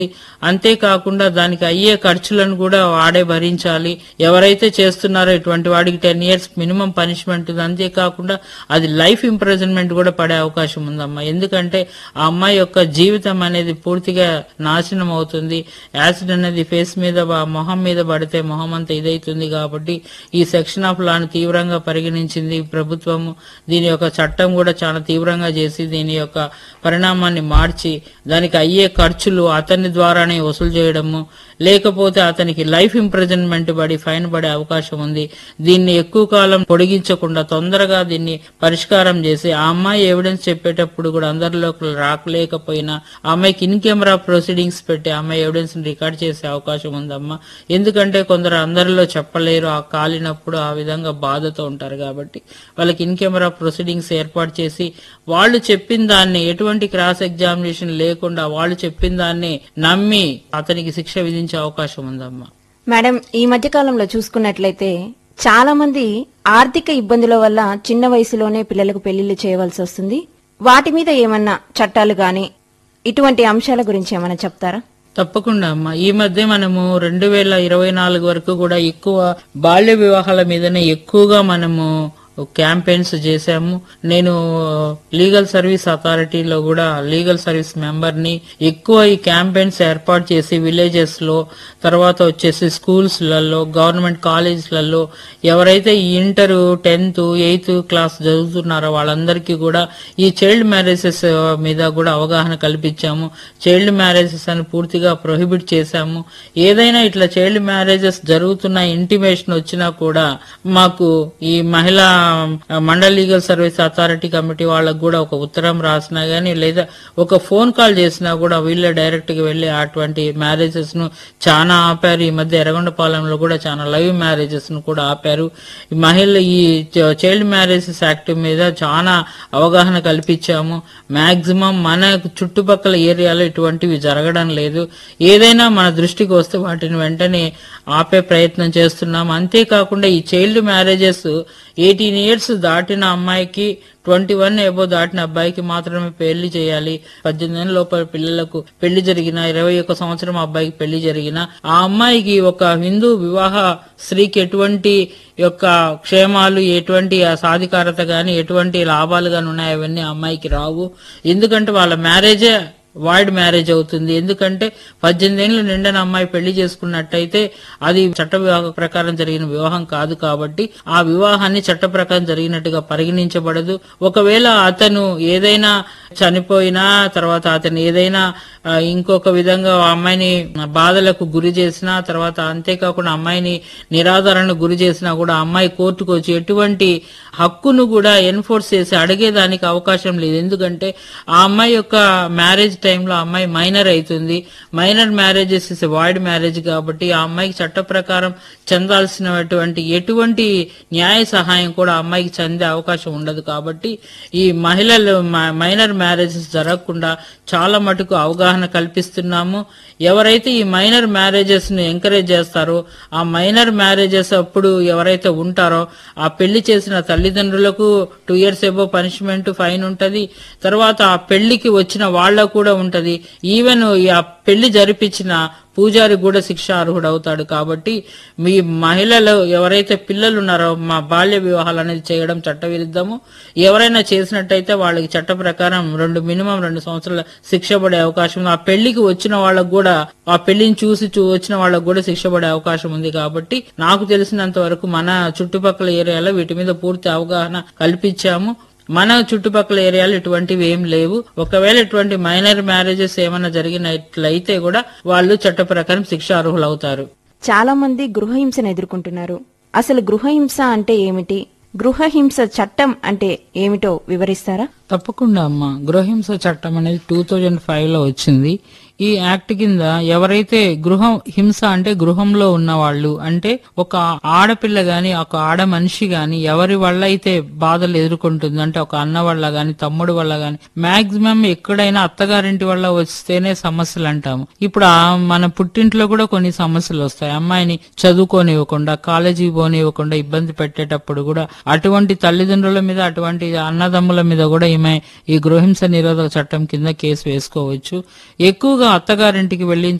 అంతేకాకుండా దానికి అయ్యే ఖర్చులను కూడా వాడే భరించాలి ఎవరైతే చేస్తున్నారో ఇటువంటి వాడికి టెన్ ఇయర్స్ మినిమం పనిష్మెంట్ ఉంది అంతేకాకుండా అది లైఫ్ ఇంప్రెజన్మెంట్ కూడా పడే అవకాశం ఉందమ్మా ఎందుకంటే ఆ అమ్మాయి యొక్క జీవితం అనేది పూర్తిగా నాశనం అవుతుంది యాసిడ్ అనేది ఫేస్ మీద బ- మొహం మీద పడితే మొహం అంతా ఇదైతుంది కాబట్టి ఈ సెక్షన్ ఆఫ్ లాను తీవ్రంగా పరిగణించింది ప్రభుత్వము దీని యొక్క చట్టం కూడా చాలా తీవ్రంగా చేసి దీని యొక్క పరిణామాన్ని మార్చి దానికి అయ్యే ఖర్చులు అతని ద్వారానే వసూలు చేయడము లేకపోతే అతనికి లైఫ్ ఇంప్రెజన్మెంట్ పడి ఫైన్ పడే అవకాశం ఉంది దీన్ని ఎక్కువ కాలం పొడిగించకుండా తొందరగా దీన్ని పరిష్కారం చేసి ఆ అమ్మాయి ఎవిడెన్స్ చెప్పేటప్పుడు కూడా అందరిలోకి రాకలేకపోయినా ఆ అమ్మాయికి ఇన్ కెమెరా ప్రొసీడింగ్స్ పెట్టి ఆ అమ్మాయి ఎవిడెన్స్ రికార్డ్ చేసే అవకాశం ఉందమ్మా ఎందుకంటే కొందరు అందరిలో చెప్పలేరు ఆ కాలినప్పుడు ఆ విధంగా బాధతో ఉంటారు కాబట్టి వాళ్ళకి ఇన్ కెమెరా ప్రొసీడింగ్స్ ఏర్పాటు చేసి వాళ్ళు చెప్పిన దాన్ని ఎటువంటి క్రాస్ ఎగ్జామినేషన్ లేకుండా వాళ్ళు చెప్పిన దాన్ని నమ్మి అతనికి శిక్ష విధించే అవకాశం ఉందమ్మా మేడం ఈ మధ్య కాలంలో చూసుకున్నట్లయితే చాలా మంది ఆర్థిక ఇబ్బందుల వల్ల చిన్న వయసులోనే పిల్లలకు పెళ్లిళ్లు చేయవలసి వస్తుంది వాటి మీద ఏమన్నా చట్టాలు గాని ఇటువంటి అంశాల గురించి ఏమైనా చెప్తారా తప్పకుండా అమ్మా ఈ మధ్య మనము రెండు వేల ఇరవై నాలుగు వరకు కూడా ఎక్కువ బాల్య వివాహాల మీదనే ఎక్కువగా మనము క్యాంపెయిన్స్ చేశాము నేను లీగల్ సర్వీస్ అథారిటీలో కూడా లీగల్ సర్వీస్ మెంబర్ ని ఎక్కువ ఈ క్యాంపెయిన్స్ ఏర్పాటు చేసి విలేజెస్ లో తర్వాత వచ్చేసి స్కూల్స్ లలో గవర్నమెంట్ కాలేజీలలో ఎవరైతే ఈ ఇంటర్ టెన్త్ ఎయిత్ క్లాస్ చదువుతున్నారో వాళ్ళందరికీ కూడా ఈ చైల్డ్ మ్యారేజెస్ మీద కూడా అవగాహన కల్పించాము చైల్డ్ మ్యారేజెస్ అని పూర్తిగా ప్రొహిబిట్ చేశాము ఏదైనా ఇట్లా చైల్డ్ మ్యారేజెస్ జరుగుతున్న ఇంటిమేషన్ వచ్చినా కూడా మాకు ఈ మహిళా mandal legal service authority committee వాళ్ళకు కూడా ఒక ఉత్తరం రాసినా గానీ లేదా ఒక ఫోన్ కాల్ చేసినా కూడా వీళ్ళే డైరెక్ట్ గా వెళ్లి అటువంటి మ్యారేజెస్ ను చాలా ఆపారు ఈ మధ్య ఎర్రగొండపాలెంలో కూడా చాలా లైవ్ మ్యారేజెస్ ను కూడా ఆపారు ఈ మహిళ ఈ చ- చైల్డ్ మ్యారేజెస్ యాక్ట్ మీద చాలా అవగాహన కల్పించాము మాక్సిమం మన చుట్టుపక్కల ఏరియాలో ఇటువంటివి జరగడం లేదు ఏదైనా మన దృష్టికి వస్తే వాటిని వెంటనే ఆపే ప్రయత్నం చేస్తున్నాం అంతేకాకుండా ఈ చైల్డ్ మ్యారేజెస్ ఎయిటీన్ ఇయర్స్ దాటిన అమ్మాయికి ట్వంటీ వన్ ఎబో దాటిన అబ్బాయికి మాత్రమే పెళ్లి చేయాలి పద్దెనిమిది ఏళ్ళ లోపల పిల్లలకు పెళ్లి జరిగిన ఇరవై ఒక్క సంవత్సరం అబ్బాయికి పెళ్లి జరిగిన ఆ అమ్మాయికి ఒక హిందూ వివాహ స్త్రీకి ఎటువంటి యొక్క క్షేమాలు ఎటువంటి ఆ సాధికారత గాని ఎటువంటి లాభాలు గాని ఉన్నాయి అవన్నీ ఆ అమ్మాయికి రావు ఎందుకంటే వాళ్ళ మ్యారేజే వైడ్ మ్యారేజ్ అవుతుంది ఎందుకంటే పద్దెనిమిది ఏళ్ళు నిండిన అమ్మాయి పెళ్లి చేసుకున్నట్టయితే అది చట్ట వివాహ ప్రకారం జరిగిన వివాహం కాదు కాబట్టి ఆ వివాహాన్ని చట్ట ప్రకారం జరిగినట్టుగా పరిగణించబడదు ఒకవేళ అతను ఏదైనా చనిపోయినా తర్వాత అతను ఏదైనా ఆ, ఇంకొక విధంగా ఆ అమ్మాయిని బాధలకు గురి చేసినా తర్వాత అంతేకాకుండా అమ్మాయిని నిరాధారణకు గురి చేసినా కూడా ఆ అమ్మాయి కోర్టుకు వచ్చి ఎటువంటి హక్కును కూడా ఎన్ఫోర్స్ చేసి అడిగేదానికి అవకాశం లేదు ఎందుకంటే ఆ అమ్మాయి యొక్క మ్యారేజ్ టైంలో ఆ అమ్మాయి మైనర్ అవుతుంది minor marriages is void marriage కాబట్టి ఆ అమ్మాయికి చట్ట ప్రకారం చెందాల్సినటువంటి ఎటువంటి న్యాయ సహాయం కూడా ఆ అమ్మాయికి చెందే అవకాశం ఉండదు కాబట్టి ఈ మహిళలు మ- మైనర్ మ్యారేజెస్ జరగకుండా చాలా మటుకు అవగాహన కల్పిస్తున్నాము ఎవరైతే ఈ మైనర్ మ్యారేజెస్ ను ఎంకరేజ్ చేస్తారో ఆ మైనర్ మ్యారేజెస్ అప్పుడు ఎవరైతే ఉంటారో ఆ పెళ్లి చేసిన తల్లిదండ్రులకు two years above punishment fine ఉంటది తర్వాత ఆ పెళ్లికి వచ్చిన వాళ్ళకు కూడా ఉంటది ఈవెన్ ఈ ఆ పెళ్లి జరిపించిన పూజారి కూడా శిక్ష అర్హుడు అవుతాడు కాబట్టి మీ మహిళలు ఎవరైతే పిల్లలు ఉన్నారో మా బాల్య వివాహాలు అనేది చేయడం చట్టవిరుద్ధము ఎవరైనా చేసినట్టయితే వాళ్ళకి చట్ట ప్రకారం రెండు మినిమం రెండు సంవత్సరాల శిక్ష పడే అవకాశం ఉంది ఆ పెళ్లికి వచ్చిన వాళ్ళకు కూడా ఆ పెళ్లిని చూసి చూ వచ్చిన వాళ్ళకు కూడా శిక్ష పడే అవకాశం ఉంది కాబట్టి నాకు తెలిసినంత వరకు మన చుట్టుపక్కల ఏరియాలో వీటి మీద పూర్తి అవగాహన కల్పించాము మన చుట్టుపక్కల ఏరియాలో ఇటువంటివి ఏం లేవు ఒకవేళ ఇటువంటి మైనర్ మ్యారేజెస్ ఏమైనా జరిగినట్లయితే కూడా వాళ్ళు చట్ట ప్రకారం శిక్ష అర్హులు అవుతారు చాలా మంది గృహహింసను ఎదుర్కొంటున్నారు అసలు గృహహింస అంటే ఏమిటి గృహహింస చట్టం అంటే ఏమిటో వివరిస్తారా తప్పకుండా అమ్మా గృహహింస చట్టం అనేది టూ థౌజండ్ ఫైవ్ లో వచ్చింది ఈ యాక్ట్ కింద ఎవరైతే గృహ హింస అంటే గృహంలో ఉన్న వాళ్ళు అంటే ఒక ఆడపిల్ల గాని ఒక ఆడ మనిషి గాని ఎవరి వల్ల అయితే బాధలు ఎదుర్కొంటుంది అంటే ఒక అన్న వల్ల గాని తమ్ముడు వల్ల గాని మాక్సిమం ఎక్కడైనా అత్తగారింటి వల్ల వస్తేనే సమస్యలు అంటాము ఇప్పుడు ఆ మన పుట్టింట్లో కూడా కొన్ని సమస్యలు వస్తాయి అమ్మాయిని చదువుకోనివ్వకుండా కాలేజీకి పోనివ్వకుండా ఇబ్బంది పెట్టేటప్పుడు కూడా అటువంటి తల్లిదండ్రుల మీద అటువంటి అన్నదమ్ముల మీద కూడా ఈమె ఈ గృహింస నిరోధక చట్టం కింద కేసు వేసుకోవచ్చు ఎక్కువగా అత్తగారింటికి వెళ్ళిన